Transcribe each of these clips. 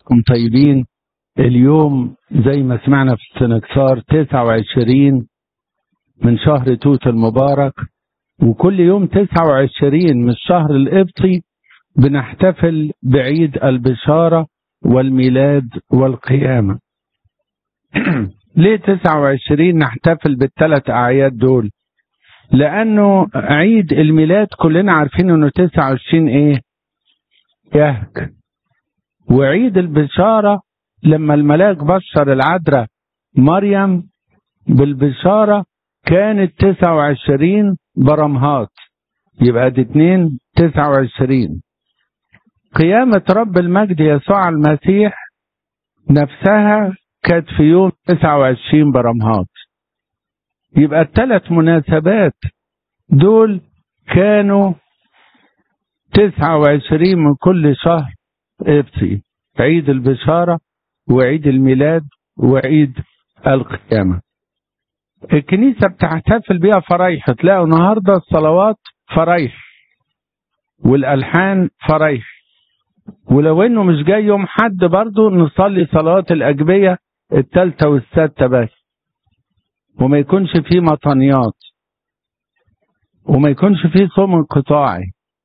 حضراتكم طيبين اليوم زي ما سمعنا في السنكسار 29 من شهر توت المبارك وكل يوم 29 من الشهر القبطي بنحتفل بعيد البشارة والميلاد والقيامة ليه 29 نحتفل بالثلاث أعياد دول لأنه عيد الميلاد كلنا عارفين أنه 29 إيه يهك وعيد البشارة لما الملاك بشر العذراء مريم بالبشارة كانت 29 برمهات يبقى دي اتنين 29 قيامة رب المجد يسوع المسيح نفسها كانت في يوم 29 برمهات يبقى الثلاث مناسبات دول كانوا 29 من كل شهر قبطي عيد البشارة وعيد الميلاد وعيد القيامة الكنيسة بتحتفل بيها فرايح تلاقوا النهاردة الصلوات فرايح والألحان فرايح ولو انه مش جاي يوم حد برضه نصلي صلوات الأجبية التالتة والسادسة بس وما يكونش فيه مطنيات وما يكونش فيه صوم انقطاعي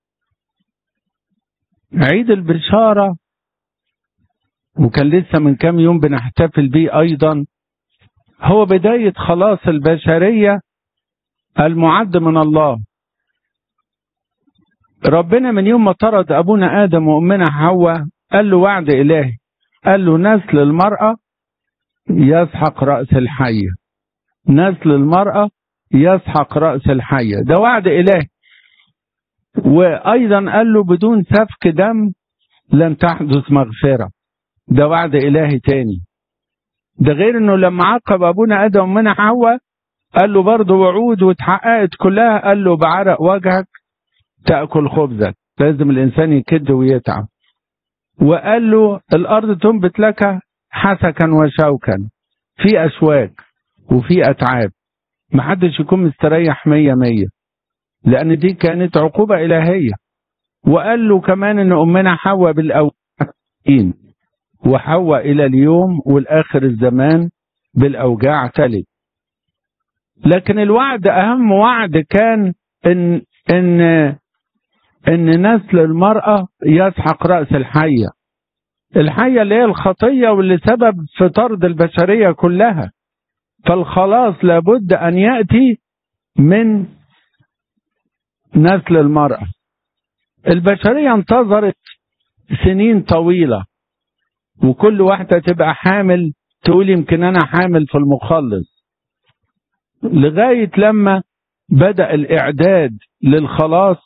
عيد البشارة وكان لسه من كام يوم بنحتفل بيه أيضا هو بداية خلاص البشرية المعد من الله ربنا من يوم ما طرد أبونا آدم وأمنا حواء قال له وعد إلهي قال له نسل المرأة يسحق رأس الحية نسل المرأة يسحق رأس الحية ده وعد إلهي وأيضا قال له بدون سفك دم لن تحدث مغفرة ده وعد إلهي تاني ده غير انه لما عاقب ابونا ادم ومنع حواء قال له برضه وعود واتحققت كلها قال له بعرق وجهك تاكل خبزك لازم الانسان يكد ويتعب وقال له الارض تنبت لك حسكا وشوكا في اشواك وفي اتعاب محدش يكون مستريح مية مية لان دي كانت عقوبة الهية وقال له كمان ان امنا حواء بالاولين وحواء إلى اليوم والآخر الزمان بالأوجاع تلد لكن الوعد أهم وعد كان إن إن إن نسل المرأة يسحق رأس الحية الحية اللي هي الخطية واللي سبب في طرد البشرية كلها فالخلاص لابد أن يأتي من نسل المرأة البشرية انتظرت سنين طويله وكل واحدة تبقى حامل تقول يمكن أنا حامل في المخلص لغاية لما بدأ الإعداد للخلاص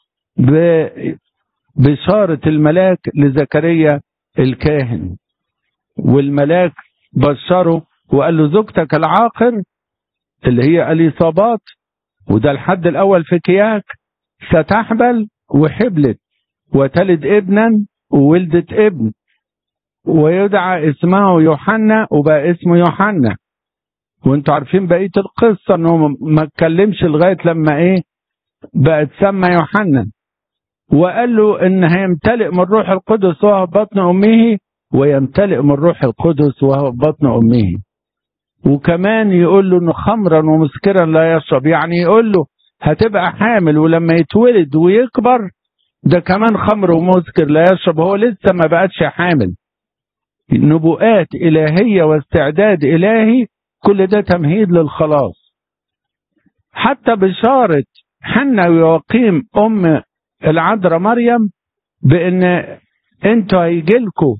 ببشارة الملاك لزكريا الكاهن والملاك بشره وقال له زوجتك العاقر اللي هي اليصابات وده الحد الأول في كياك ستحبل وحبلت وتلد ابنا وولدت ابن ويدعى اسمه يوحنا وبقى اسمه يوحنا وانتوا عارفين بقيه القصه انه ما اتكلمش لغايه لما ايه بقى اتسمى يوحنا وقال له ان هيمتلئ من روح القدس وهو في بطن امه ويمتلئ من روح القدس وهو في بطن امه وكمان يقول له انه خمرا ومسكرا لا يشرب يعني يقول له هتبقى حامل ولما يتولد ويكبر ده كمان خمر ومسكر لا يشرب هو لسه ما بقتش حامل نبوءات إلهية واستعداد إلهي كل ده تمهيد للخلاص حتى بشارة حنا ويقيم أم العذراء مريم بأن انتوا هيجيلكوا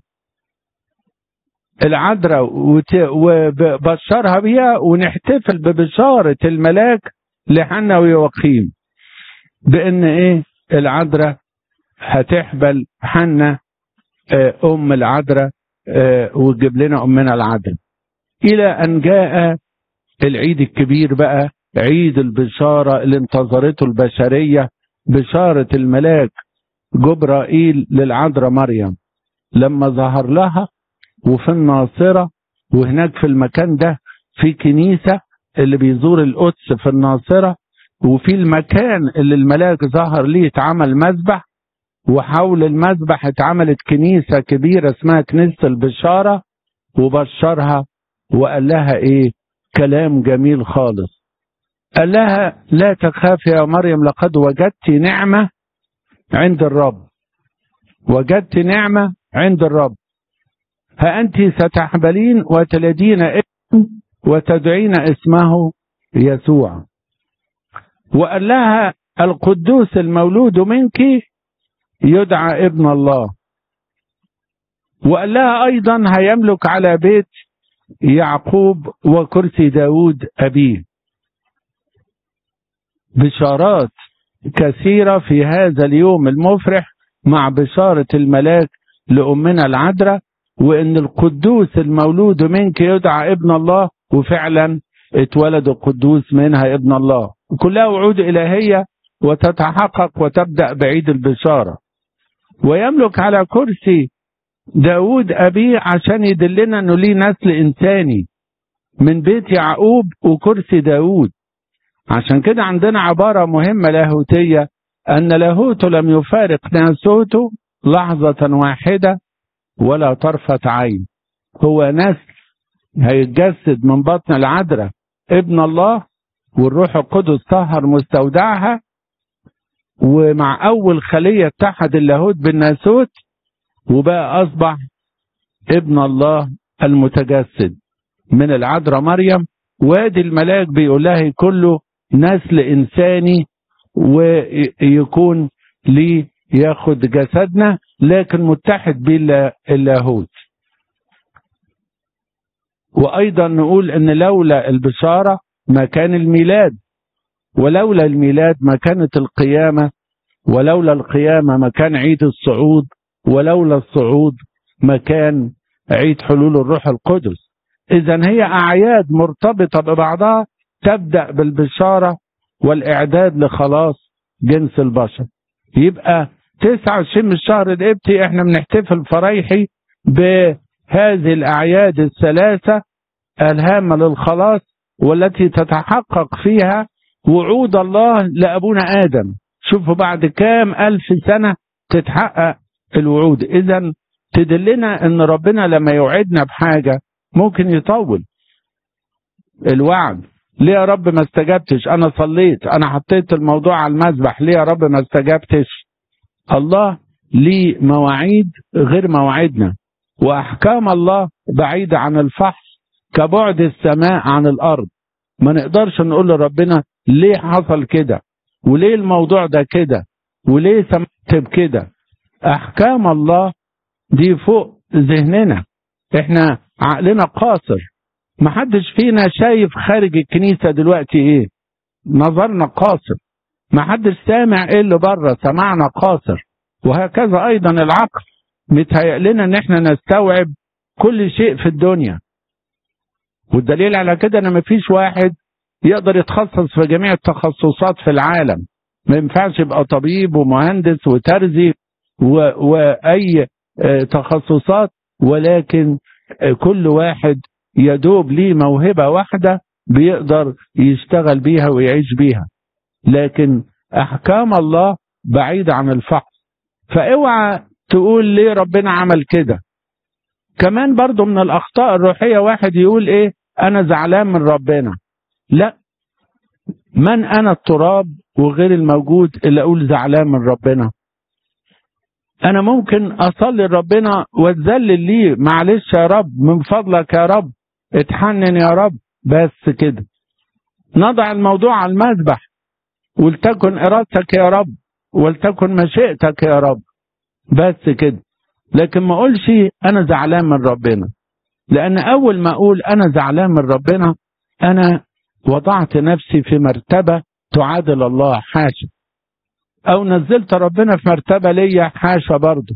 العذراء وبشرها بيها ونحتفل ببشارة الملاك لحنا ويقيم بأن إيه العذراء هتحبل حنا أم العذراء وتجيب لنا امنا العدل الى ان جاء العيد الكبير بقى عيد البشاره اللي انتظرته البشريه بشاره الملاك جبرائيل للعذراء مريم لما ظهر لها وفي الناصره وهناك في المكان ده في كنيسه اللي بيزور القدس في الناصره وفي المكان اللي الملاك ظهر ليه اتعمل مذبح وحول المذبح اتعملت كنيسة كبيرة اسمها كنيسة البشارة وبشرها وقال لها ايه كلام جميل خالص قال لها لا تخافي يا مريم لقد وجدت نعمة عند الرب وجدت نعمة عند الرب ها أنت ستحبلين وتلدين ابن وتدعين اسمه يسوع وقال لها القدوس المولود منك يدعى ابن الله وقال لها أيضا هيملك على بيت يعقوب وكرسي داود أبيه بشارات كثيرة في هذا اليوم المفرح مع بشارة الملاك لأمنا العذراء وإن القدوس المولود منك يدعى ابن الله وفعلا اتولد القدوس منها ابن الله كلها وعود إلهية وتتحقق وتبدأ بعيد البشارة ويملك على كرسي داود أبيه عشان يدلنا أنه ليه نسل إنساني من بيت يعقوب وكرسي داود عشان كده عندنا عبارة مهمة لاهوتية أن لاهوت لم يفارق ناسوته لحظة واحدة ولا طرفة عين هو نسل هيتجسد من بطن العذراء ابن الله والروح القدس طهر مستودعها ومع أول خلية اتحد اللاهوت بالناسوت وبقى أصبح ابن الله المتجسد من العذراء مريم وادي الملاك بيقول لها كله نسل إنساني ويكون ليه ياخد جسدنا لكن متحد باللاهوت وأيضا نقول أن لولا البشارة ما كان الميلاد ولولا الميلاد ما كانت القيامة ولولا القيامة ما كان عيد الصعود ولولا الصعود ما كان عيد حلول الروح القدس إذا هي أعياد مرتبطة ببعضها تبدأ بالبشارة والإعداد لخلاص جنس البشر يبقى 29 من الشهر القبطي احنا بنحتفل فرايحي بهذه الأعياد الثلاثة الهامة للخلاص والتي تتحقق فيها وعود الله لأبونا آدم شوفوا بعد كام ألف سنة تتحقق الوعود إذا تدلنا أن ربنا لما يوعدنا بحاجة ممكن يطول الوعد ليه يا رب ما استجبتش أنا صليت أنا حطيت الموضوع على المذبح ليه يا رب ما استجبتش الله ليه مواعيد غير مواعيدنا وأحكام الله بعيدة عن الفحص كبعد السماء عن الأرض ما نقدرش نقول لربنا ليه حصل كده وليه الموضوع ده كده وليه سمعت بكده احكام الله دي فوق ذهننا احنا عقلنا قاصر محدش فينا شايف خارج الكنيسة دلوقتي ايه نظرنا قاصر محدش سامع ايه اللي بره سمعنا قاصر وهكذا ايضا العقل متهيأ لنا ان احنا نستوعب كل شيء في الدنيا والدليل على كده ان مفيش واحد يقدر يتخصص في جميع التخصصات في العالم ما ينفعش يبقى طبيب ومهندس وترزي و... واي تخصصات ولكن كل واحد يدوب ليه موهبه واحده بيقدر يشتغل بيها ويعيش بيها لكن احكام الله بعيده عن الفحص فاوعى تقول ليه ربنا عمل كده كمان برضو من الاخطاء الروحيه واحد يقول ايه انا زعلان من ربنا لا من انا التراب وغير الموجود اللي اقول زعلان من ربنا انا ممكن اصلي لربنا واتذلل ليه معلش يا رب من فضلك يا رب اتحنن يا رب بس كده نضع الموضوع على المذبح ولتكن ارادتك يا رب ولتكن مشيئتك يا رب بس كده لكن ما اقولش انا زعلان من ربنا لان اول ما اقول انا زعلان من ربنا انا وضعت نفسي في مرتبه تعادل الله حاشا او نزلت ربنا في مرتبه ليا حاشا برضه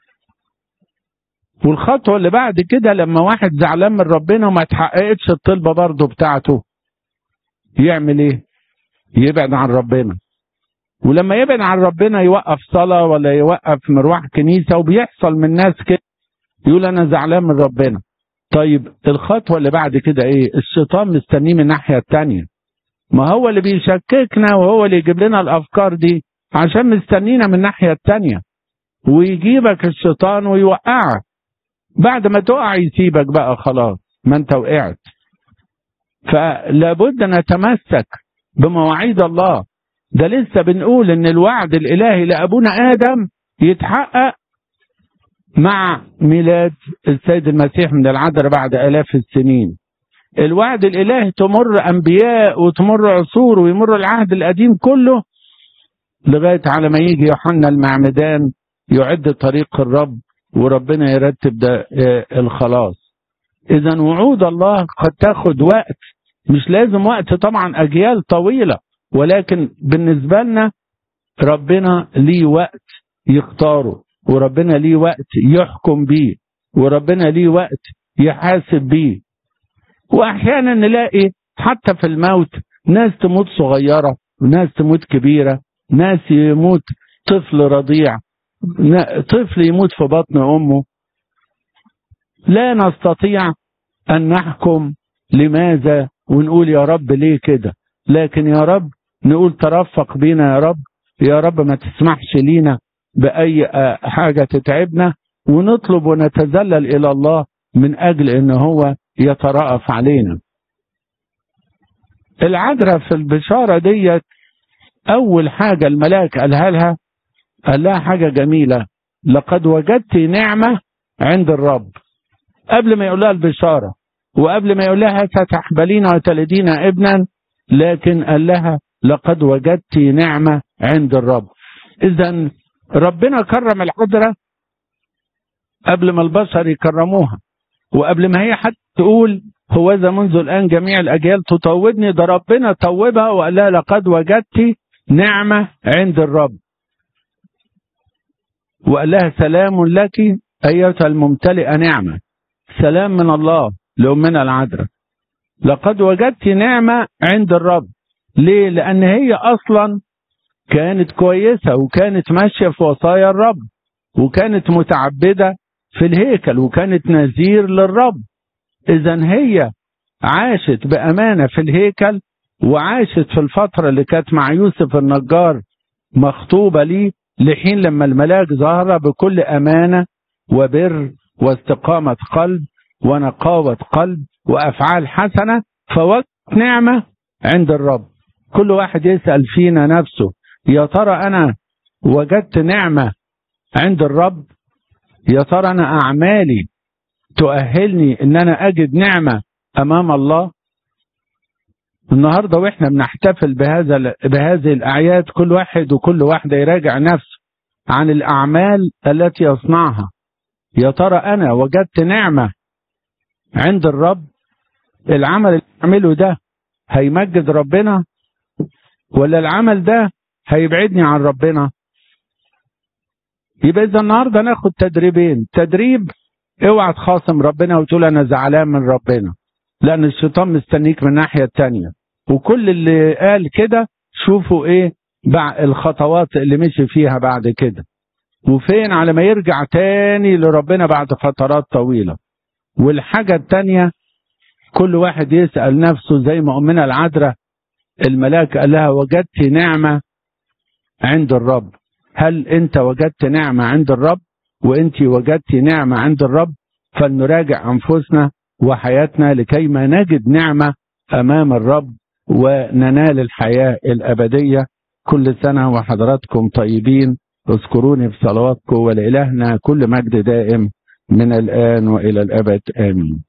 والخطوه اللي بعد كده لما واحد زعلان من ربنا وما تحققتش الطلبه برضه بتاعته يعمل ايه يبعد عن ربنا ولما يبعد عن ربنا يوقف صلاه ولا يوقف مروح كنيسه وبيحصل من ناس كده يقول انا زعلان من ربنا طيب الخطوه اللي بعد كده ايه الشيطان مستنيه من الناحيه الثانيه ما هو اللي بيشككنا وهو اللي يجيب لنا الافكار دي عشان مستنينا من الناحيه الثانيه ويجيبك الشيطان ويوقعك بعد ما تقع يسيبك بقى خلاص ما انت وقعت فلابد نتمسك بمواعيد الله ده لسه بنقول ان الوعد الالهي لابونا ادم يتحقق مع ميلاد السيد المسيح من العذراء بعد الاف السنين الوعد الالهي تمر انبياء وتمر عصور ويمر العهد القديم كله لغايه على ما يجي يوحنا المعمدان يعد طريق الرب وربنا يرتب ده الخلاص اذا وعود الله قد تاخد وقت مش لازم وقت طبعا اجيال طويله ولكن بالنسبه لنا ربنا ليه وقت يختاره وربنا ليه وقت يحكم بيه وربنا ليه وقت يحاسب بيه واحيانا نلاقي حتى في الموت ناس تموت صغيره وناس تموت كبيره ناس يموت طفل رضيع طفل يموت في بطن امه لا نستطيع ان نحكم لماذا ونقول يا رب ليه كده لكن يا رب نقول ترفق بينا يا رب يا رب ما تسمحش لينا باي حاجه تتعبنا ونطلب ونتذلل الى الله من اجل ان هو يترأف علينا العذراء في البشاره ديت اول حاجه الملاك قالها لها قال لها حاجه جميله لقد وجدت نعمه عند الرب قبل ما يقول لها البشاره وقبل ما يقول لها ستحبلين وتلدين ابنا لكن قال لها لقد وجدت نعمه عند الرب اذا ربنا كرم العذراء قبل ما البشر يكرموها وقبل ما هي حتى تقول هو ذا منذ الان جميع الاجيال تطوبني ده ربنا توبها وقال لها لقد وجدت نعمه عند الرب وقال لها سلام لك ايتها الممتلئه نعمه سلام من الله لامنا العذراء لقد وجدت نعمه عند الرب ليه لان هي اصلا كانت كويسه وكانت ماشيه في وصايا الرب وكانت متعبده في الهيكل وكانت نذير للرب اذا هي عاشت بامانه في الهيكل وعاشت في الفتره اللي كانت مع يوسف النجار مخطوبه ليه لحين لما الملاك ظهر بكل امانه وبر واستقامه قلب ونقاوه قلب وافعال حسنه فوجدت نعمه عند الرب كل واحد يسال فينا نفسه يا ترى انا وجدت نعمه عند الرب يا ترى انا اعمالي تؤهلني ان انا اجد نعمه امام الله النهارده واحنا بنحتفل بهذا بهذه الاعياد كل واحد وكل واحده يراجع نفسه عن الاعمال التي يصنعها يا ترى انا وجدت نعمه عند الرب العمل اللي بعمله ده هيمجد ربنا ولا العمل ده هيبعدني عن ربنا يبقى اذا النهارده ناخد تدريبين تدريب اوعى تخاصم ربنا وتقول انا زعلان من ربنا لان الشيطان مستنيك من الناحيه الثانيه وكل اللي قال كده شوفوا ايه الخطوات اللي مشي فيها بعد كده وفين على ما يرجع تاني لربنا بعد فترات طويله والحاجه الثانيه كل واحد يسال نفسه زي ما امنا العذراء الملاك قال لها وجدت نعمه عند الرب هل انت وجدت نعمه عند الرب وانت وجدت نعمه عند الرب فلنراجع انفسنا وحياتنا لكي ما نجد نعمه امام الرب وننال الحياه الابديه كل سنه وحضراتكم طيبين اذكروني في صلواتكم ولالهنا كل مجد دائم من الان والى الابد امين